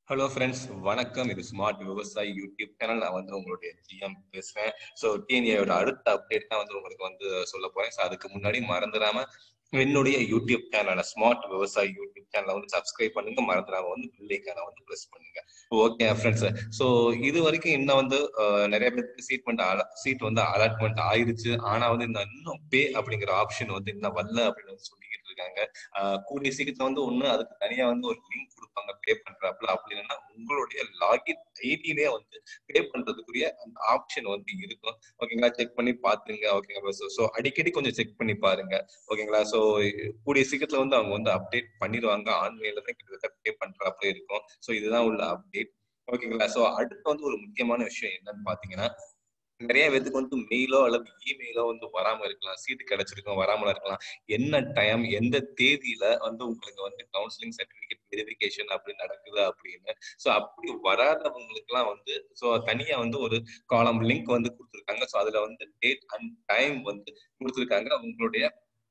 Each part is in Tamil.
ஹலோ ஃப்ரெண்ட்ஸ் வணக்கம் இது ஸ்மார்ட் விவசாயி யூடியூப் சேனல் நான் வந்து உங்களுடைய ஜிஎம் பேசுறேன் ஸோ டிஎன்ஏயோட அடுத்த அப்டேட் தான் வந்து உங்களுக்கு வந்து சொல்ல போறேன் ஸோ அதுக்கு முன்னாடி மறந்துடாம என்னுடைய யூடியூப் சேனலான ஸ்மார்ட் விவசாயி யூடியூப் சேனலை வந்து சப்ஸ்கிரைப் பண்ணுங்க மறந்துடாம வந்து பில்லைக்கான வந்து ப்ரெஸ் பண்ணுங்க ஓகே ஃப்ரெண்ட்ஸ் ஸோ இது வரைக்கும் இன்னும் வந்து அஹ், நிறைய பேருக்கு சீட் பண்ண சீட் வந்து அலாட்மெண்ட் ஆயிருச்சு ஆனா வந்து இந்த இன்னும் பே அப்படிங்கிற ஆப்ஷன் வந்து இன்னும் வரல அப்படின்னு வந்து சொல்லிக்கிட்டு இருக்காங்க அஹ், கூடிய சீக்கிரத்துல வந்து ஒண்ணு அதுக்கு தனியா வந்து ஒரு லிங்க் கொடுப்பாங்க பே பண்றாப்புல அப்படி இல்லைன்னா உங்களுடைய லாகின் ஐடியிலே வந்து பே பண்றதுக்குரிய அந்த ஆப்ஷன் வந்து இருக்கும் ஓகேங்களா செக் பண்ணி பாத்துங்க ஓகேங்களா ஸோ அடிக்கடி கொஞ்சம் செக் பண்ணி பாருங்க ஓகேங்களா ஸோ கூடிய சீக்கிரத்துல வந்து அவங்க வந்து அப்டேட் பண்ணிடுவாங்க ஆன்லைன்ல தான் கிட்டத்தட்ட பே பண்றாப்புல இருக்கும் ஸோ இதுதான் உள்ள அப்டேட் ஓகேங்களா ஸோ அடுத்து வந்து ஒரு முக்கியமான விஷயம் என்னன்னு பாத்தீங்கன்னா நிறைய பேத்துக்கு வந்து மெயிலோ அல்லது இமெயிலோ வந்து வராம இருக்கலாம் சீட்டு கிடைச்சிருக்கும் வராமல இருக்கலாம் என்ன டைம் எந்த தேதியில வந்து உங்களுக்கு வந்து கவுன்சிலிங் சர்டிபிகேட் வெரிஃபிகேஷன் அப்படி நடக்குது அப்படின்னு ஸோ அப்படி வராதவங்களுக்கு எல்லாம் வந்து ஸோ தனியா வந்து ஒரு காலம் லிங்க் வந்து கொடுத்துருக்காங்க ஸோ அதுல வந்து டேட் அண்ட் டைம் வந்து கொடுத்துருக்காங்க உங்களுடைய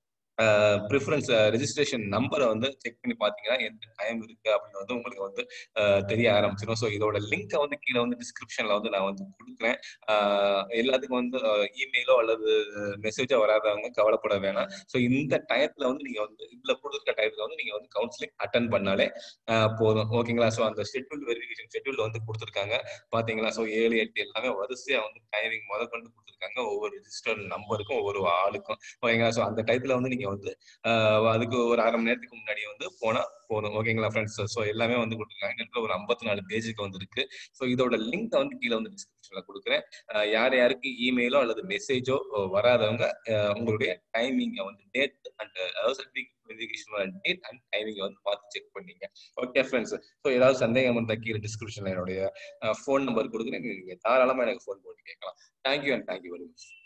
ப்ரிஃபரன்ஸ் ரெஜிஸ்ட்ரேஷன் நம்பரை வந்து செக் பண்ணி பார்த்தீங்கன்னா எந்த டைம் இருக்கு அப்படின்னு வந்து உங்களுக்கு வந்து அஹ், தெரிய ஆரம்பிச்சிடும் ஸோ இதோட லிங்கை வந்து கீழே வந்து டிஸ்கிரிப்ஷன்ல வந்து நான் வந்து கொடுக்குறேன் அஹ், எல்லாத்துக்கும் வந்து இமெயிலோ அல்லது மெசேஜோ வராதவங்க கவலைப்பட வேணாம் ஸோ இந்த டயத்துல வந்து நீங்க வந்து இதுல கொடுத்துருக்க டயத்துல வந்து நீங்க வந்து கவுன்சிலிங் அட்டன் பண்ணாலே அஹ், போதும் ஓகேங்களா ஸோ அந்த ஷெட்யூல் வெரிஃபிகேஷன் ஷெட்யூல் வந்து கொடுத்துருக்காங்க பாத்தீங்களா ஸோ ஏழு எட்டு எல்லாமே வரிசையா வந்து டைமிங் முதல் கொண்டு கொடுத்துருக்காங்க ஒவ்வொரு ரிஜிஸ்டர் நம்பருக்கும் ஒவ்வொரு ஆளுக்கும் ஓகேங்களா ஸோ அந்த டயத்துல வந்து நீங்க வந்து ஆஹ் அதுக்கு ஒரு அரை மணி நேரத்துக்கு முன்னாடி வந்து போனா போதும் ஓகேங்களா ஃப்ரெண்ட்ஸ் ஸோ எல்லாமே வந்து கொடுத்துருக்காங்க கிட்டத்தட்ட ஒரு ஐம்பத்தி நாலு பேஜுக்கு வந்து இருக்கு ஸோ இதோட லிங்க் வந்து கீழே வந்து டிஸ்கிரிப்ஷன்ல கொடுக்குறேன் ஆஹ் யார் யாருக்கு இமெயிலோ அல்லது மெசேஜோ வராதவங்க ஆஹ் உங்களுடைய டைமிங்கை வந்து டேட் அண்ட் அதாவது சர்டிஃபிகேட் வெரிஃபிகேஷன் டேட் அண்ட் டைமிங்கை வந்து பார்த்து செக் பண்ணீங்க ஓகே ஃப்ரெண்ட்ஸ் ஸோ ஏதாவது சந்தேகம் இருந்தால் கீழே டிஸ்கிரிப்ஷன்ல என்னுடைய ஃபோன் நம்பர் கொடுக்குறேன் நீங்க தாராளமா எனக்கு ஃபோன் போட்டு கேட்கலாம் thank you and thank you very much